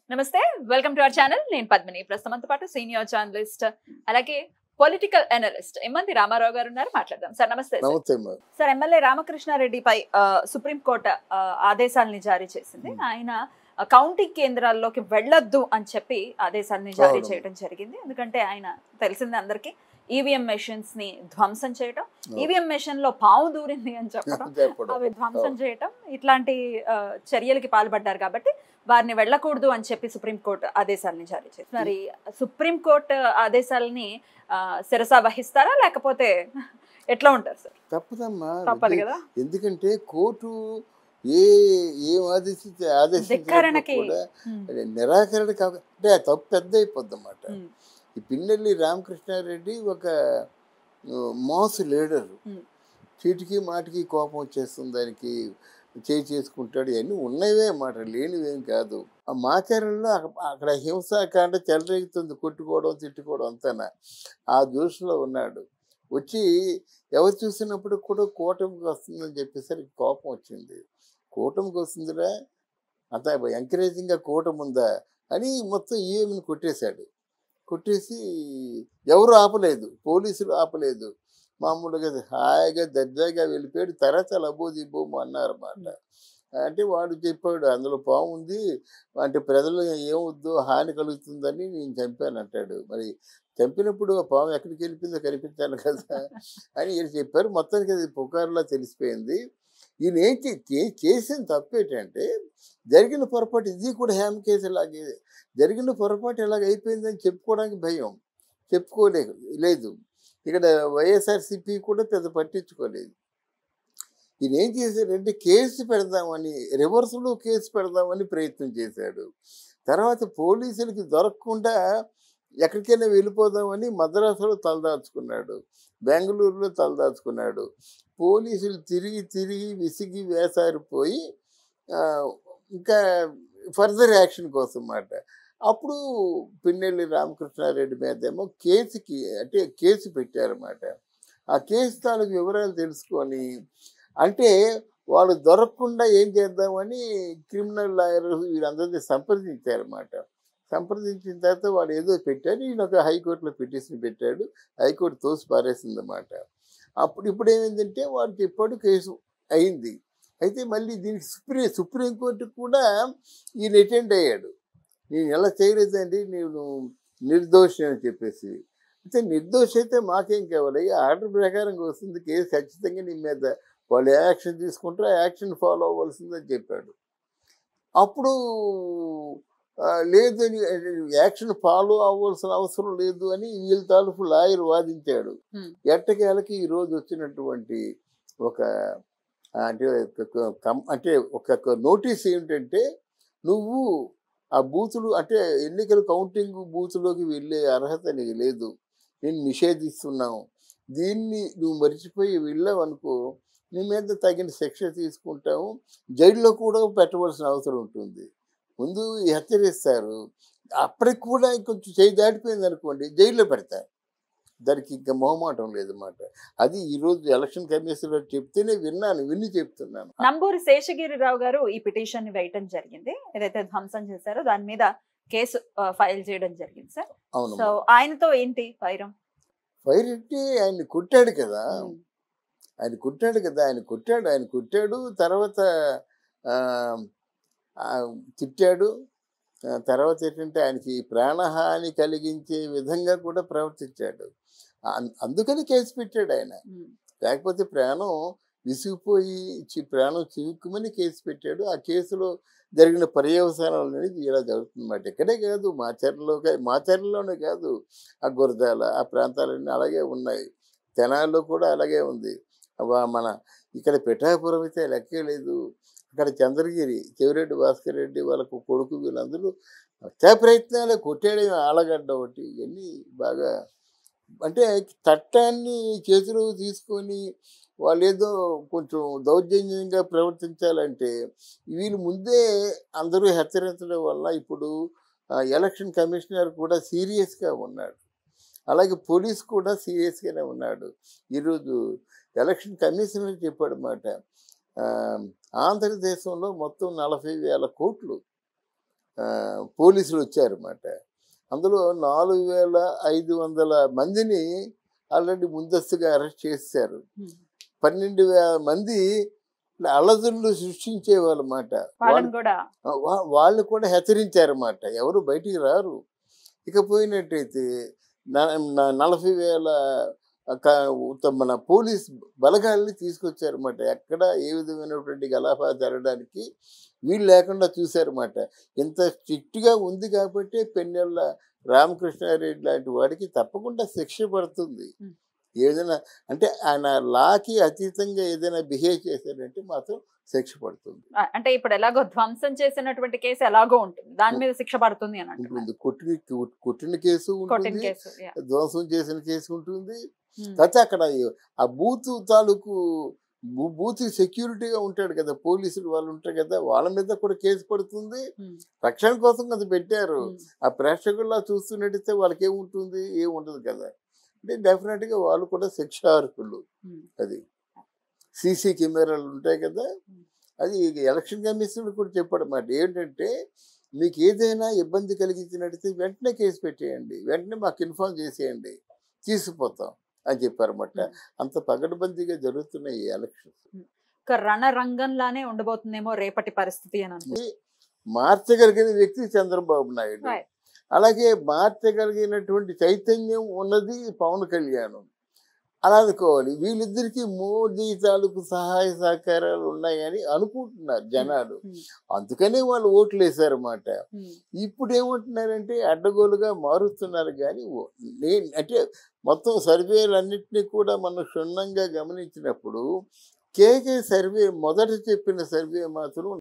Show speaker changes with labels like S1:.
S1: నమస్తే welcome to our channel నేను పద్మిని ప్రస్తుతంతో పాటు సీనియర్ జర్నలిస్ట్ అలాగే పొలిటికల్ అనలిస్ట్ ఎమ్మంది రామారావు గారు ఉన్నారు మాట్లాడదాం సార్ నమస్తే సార్.
S2: నమస్తే అమ్మా
S1: సార్ ఎమ్మెల్యే రామకృష్ణారెడ్డిపై ఆ, సుప్రీంకోర్టు ఆ, ఆదేశాలని జారీ చేసింది
S2: Hmm.
S1: ఆయన ఆ, కౌంటింగ్ కేంద్రాల్లోకి వెళ్ళొద్దు అని చెప్పి ఆదేశాలని జారీ
S2: అవును.
S1: చేయడం జరిగింది ఎందుకంటే ఆయన తెలిసింది అందరికి ఈవీఎం మెషిన్స్ ని ధ్వంసం చేయడం ఈవీఎం మెషిన్ లో పాము దూరింది అని చెప్పడం
S2: చెప్పడం
S1: అవి ధ్వంసం
S2: అవును.
S1: చేయటం ఇట్లాంటి ఆ, చర్యలకి పాల్పడ్డారు కాబట్టి వారిని వెళ్ళకూడదు అని చెప్పి సుప్రీంకోర్టు ఆదేశాలని జారీ చేసింది మరి సుప్రీంకోర్టు ఆదేశాలని ఆ, శిరస వహిస్తారా లేకపోతే ఎట్లా ఉంటారు సార్
S2: తప్పదమ్మా
S1: తప్పదు
S2: ఎందు-
S1: కదా
S2: ఎందుకంటే కోర్టు ఏ ఏం ఆదేశించే ఆదేశించినప్పుడు
S1: ధిక్కరణకి.
S2: కూడా
S1: ఉమ్,
S2: అది నిరాకరణ కాక అంటే ఆ తప్పు పెద్ద అయిపోద్ది అన్నమాట
S1: ఉమ్,
S2: ఈ పిన్నెల్లి రామకృష్ణారెడ్డి ఒక ఆ, మాస్ లీడర్
S1: ఉమ్.
S2: చీటికి మాటికి కోపం వచ్చేస్తుంది దానికి చేయి చేసుకుంటాడు ఇవన్నీ ఉన్నవే మాట లేనివేం కాదు ఆ మాచారంలో అక్క- అక్కడ హింసాకాండ చెలరేగుతుంది కొట్టుకోవడం తిట్టుకోవడం అంతానా ఆ దృష్టిలో ఉన్నాడు వచ్చి ఎవరు చూసినప్పుడు కూడా కూటమికి వస్తుందని చెప్పేసరికి కోపం వచ్చింది కూటమికి వస్తుందిరా అంత ఎంకరేజింగ్గా కూటమి ఉందా అని మొత్తం ఈఎంని కొట్టేశాడు కొట్టేసి ఎవరు ఆపలేదు పోలీసులు ఆపలేదు మామూలుగా హాయిగా దర్జాగా వెళ్ళిపోయాడు తర్వాత లబో దిబ్బోము అన్నారన్నమాట అంటే వాడు చెప్పాడు అందులో పాము ఉంది అంటే ప్రజలు ఏమొద్దు హాని కలుగుతుందని నేను చంపాను అంటాడు మరి చంపినప్పుడు ఆ పాము ఎక్కడికి వెళ్ళిపోయిందో కనిపించాలి కదా అని వీళ్ళు చెప్పారు మొత్తానికి అది పుకారులా తెలిసిపోయింది ఈయన ఏం చే- చే- చేసిన తప్పు ఏంటంటే జరిగిన పొరపాటు ఇది కూడా హ్యామ్ కేసు ఇలాగే జరిగిన పొరపాటు ఇలాగ అయిపోయిందని చెప్పుకోవడానికి భయం చెప్పుకోలేదు లేదు ఇక్కడ వైఎస్ఆర్సిపి కూడా పెద్ద పట్టించుకోలేదు ఈయన ఏం చేశాడంటే కేసు పెడదామని రివర్స్లో కేసు పెడదామని ప్రయత్నం చేశాడు తర్వాత పోలీసులకి దొరకకుండా ఎక్కడికైనా వెళ్ళిపోదామని మద్రాసులో తలదాచుకున్నాడు బెంగళూరులో తలదాచుకున్నాడు పోలీసులు తిరిగి తిరిగి విసిగి వేసారిపోయి ఆ, ఇంకా ఫర్దర్ యాక్షన్ కోసం మాట అప్పుడు పిన్నెల్లి రామకృష్ణారెడ్డి మీద ఏమో కేసుకి అంటే కేసు పెట్టారన్నమాట ఆ కేసు తాలూకు వివరాలు తెలుసుకొని అంటే వాళ్ళు దొరకకుండా ఏం చేద్దామని క్రిమినల్ లాయర్ వీళ్ళందరినీ సంప్రదించారన్నమాట సంప్రదించిన తర్వాత వాడు ఏదో పెట్టారు ఈయన ఒక హైకోర్టులో పిటిషన్ పెట్టాడు హైకోర్టు తోసి పారేసింది అన్నమాట అప్పుడు ఇప్పుడు ఏమైందంటే వాడు చెప్పాడు కేసు అయింది అయితే మళ్ళీ దీనికి సుప్రీం సుప్రీంకోర్టు కూడా ఈయన అటెండ్ అయ్యాడు నేను ఎలా చేయలేదండి నేను నిర్దోషి అని చెప్పేసి అయితే నిర్దోషి అయితే మాకేం కావాలి ఆర్డర్ ప్రకారం వస్తుంది కేసు ఖచ్చితంగా నీ మీద వాళ్ళు ఏ యాక్షన్ తీసుకుంటారో ఆ యాక్షన్ ఫాలో అవ్వాల్సిందని చెప్పాడు అప్పుడు ఆ, లేదు అని యాక్షన్ ఫాలో అవ్వాల్సిన అవసరం లేదు అని వీళ్ళ తాలూకు లాయర్ వాదించాడు
S1: Hmm.
S2: ఎట్టకేలకి ఈ రోజు వచ్చినటువంటి ఒక ఆ, అంటే ఒక కం- అంటే ఒక నోటీస్ ఏమిటంటే నువ్వు ఆ బూతులు అంటే ఎన్నికల కౌంటింగ్ బూత్లోకి వెళ్ళే అర్హత నీకు లేదు నేను నిషేధిస్తున్నావు దీన్ని నువ్వు మర్చిపోయి వెళ్ళావు అనుకో నీ మీద తగిన శిక్ష తీసుకుంటాము జైల్లో కూడా పెట్టవలసిన అవసరం ఉంటుంది ముందు హెచ్చరిస్తారు అప్పటికి కూడా కొంచెం చేయి దాటిపోయింది అనుకోండి జైల్లో పెడతారు దానికి ఇంకా మొహమాటం లేదన్నమాట అది ఈరోజు ఎలక్షన్ కమిషన్ చెప్తేనే విన్నాను విని చెప్తున్నాను
S1: నంబూరి శేషగిరిరావు గారు ఈ పిటిషన్ ని వేయటం జరిగింది ఏదైతే ధ్వంసం చేశారో దాని మీద కేసు ఫైల్ చేయడం జరిగింది సార్
S2: అవును
S1: సో ఆయనతో ఏంటి వైరం
S2: ఫైర్ ఎట్టి ఆయన కొట్టాడు కదా
S1: ఉమ్,
S2: ఆయన కొట్టాడు కదా ఆయన కొట్టాడు ఆయన కొట్టాడు తర్వాత ఆ, ఆ, తిట్టాడు ఆ, తర్వాత ఏంటంటే ఆయనకి ప్రాణహాని కలిగించే విధంగా కూడా ప్రవర్తించాడు అన్- అందుకని కేసు పెట్టాడు ఆయన
S1: ఉమ్,
S2: లేకపోతే ప్రాణం విసిగిపోయి చి- ప్రాణం చివుక్కుమని కేసు పెట్టాడు ఆ కేసులో జరిగిన పర్యవసానాలు అనేది ఇలా జరుగుతుందన్నమాట ఇక్కడే కాదు మాచర్లలో కా- మాచర్లలోనే కాదు ఆ గురజాల ఆ ప్రాంతాలన్నీ అలాగే ఉన్నాయి తెనాల్లో కూడా అలాగే ఉంది అవ- మన ఇక్కడ పిఠాపురం అయితే లెక్కే లేదు అక్కడ చంద్రగిరి చెవిరెడ్డి భాస్కర్ రెడ్డి వాళ్ళకు కొడుకు వీళ్ళందరూ హత్యా ప్రయత్నాలే కొట్టేయడం ఆలగడ్డ ఒకటి ఇవన్నీ బాగా అంటే చట్టాన్ని చేతిలో తీసుకొని వాళ్ళు ఏదో కొంచెం దౌర్జన్యంగా ప్రవర్తించాలంటే వీళ్ళు ముందే అందరూ హెచ్చరించడం వల్ల ఇప్పుడు ఆ, ఎలక్షన్ కమిషనర్ కూడా సీరియస్గా ఉన్నాడు అలాగే పోలీస్ కూడా సీరియస్గానే ఉన్నాడు ఈరోజు ఎలక్షన్ కమిషనర్ చెప్పాడు మాట ఆంధ్రదేశంలో మొత్తం నలభై వేల కోట్లు ఆ, పోలీసులు వచ్చారన్నమాట అందులో నాలుగు వేల ఐదు వందల మందిని ఆల్రెడీ ముందస్తుగా అరెస్ట్ చేశారు
S1: ఉమ్.
S2: పన్నెండు వేల మంది అలజడులు సృష్టించే వాళ్ళమాట
S1: వాళ్ళని కూడా
S2: వాళ్ళు కూడా హెచ్చరించారన్నమాట ఎవరు బయటికి రారు ఇక పోయినట్టయితే న- న- నలభై వేల క- ఉత్త- మన పోలీస్ బలగాల్ని తీసుకొచ్చారన్నమాట ఎక్కడ ఏ విధమైనటువంటి గలాభా జరగడానికి వీళ్ళు లేకుండా చూశారన్నమాట ఇంత స్ట్రిక్ట్గా ఉంది కాబట్టి పెన్నెళ్ళ రామకృష్ణారెడ్డి లాంటి వాడికి తప్పకుండా శిక్ష పడుతుంది
S1: Hmm.
S2: ఏదైనా అంటే ఆయన లాకి అతీతంగా ఏదైనా బిహేవ్ చేశాడంటే మాత్రం శిక్ష పడుతుంది
S1: ఆ, అంటే ఇప్పుడు ఎలాగో ధ్వంసం చేసినటువంటి కేసు ఎలాగో ఉంటుంది దాని మీద శిక్ష పడుతుంది అని అంటున్నారు
S2: ఉంటుంది కొట్టిన కొట్టిన కేసు
S1: కొట్టిన
S2: ఉంటుంది
S1: కేసు yeah.
S2: ధ్వంసం చేసిన కేసు ఉంటుంది
S1: ఉమ్.
S2: తర్వాత అక్కడ ఆ బూత్ తాలూకు బూ- బూత్ సెక్యూరిటీగా ఉంటాడు కదా పోలీసులు వాళ్ళు ఉంటారు కదా వాళ్ళ మీద కూడా కేసు పడుతుంది
S1: ఉమ్.
S2: రక్షణ కోసం అది పెట్టారు
S1: ఉమ్.
S2: ఆ ప్రేక్షకుల్లా చూస్తున్నట్టయితే వాళ్ళకి ఏముంటుంది ఏం ఉండదు కదా అంటే డెఫినెట్గా వాళ్ళు కూడా శిక్షార్హులు
S1: ఉమ్.
S2: అది సీసీ కెమెరాలు ఉంటాయి కదా
S1: Hmm.
S2: అది ఎలక్షన్ కమిషన్ కూడా చెప్పాడు మాట ఏంటంటే మీకు ఏదైనా ఇబ్బంది కలిగించినట్టయితే వెంటనే కేసు పెట్టేయండి వెంటనే మాకు ఇన్ఫార్మ్ చేసేయండి తీసుకుపోతాం అని చెప్పారన్నమాట
S1: Hmm.
S2: అంత పగడబందీగా జరుగుతున్నాయి ఈ ఎలక్షన్స్
S1: ఒక రణరంగంలానే ఉండబోతుందేమో రేపటి పరిస్థితి అని అనుకుంటున్నాను
S2: మార్చగలిగిన వ్యక్తి చంద్రబాబు నాయుడు
S1: Right.
S2: అలాగే మార్చగలిగినటువంటి చైతన్యం ఉన్నది పవన్ కళ్యాణ్ అలా అనుకోవాలి వీళ్ళిద్దరికి మోదీ తాలూకు సహాయ సహకారాలు ఉన్నాయని అనుకుంటున్నారు జనాలు
S1: ఉమ్.
S2: అందుకనే వాళ్ళు ఓట్లు వేశారన్నమాట
S1: ఉమ్.
S2: ఇప్పుడు ఏమంటున్నారంటే అడ్డగోలుగా మారుస్తున్నారు కానీ ఓ- నేను అంటే మొత్తం సర్వేలన్నింటినీ కూడా మనం క్షుణ్ణంగా గమనించినప్పుడు కేకే సర్వే మొదట చెప్పిన సర్వే మాత్రం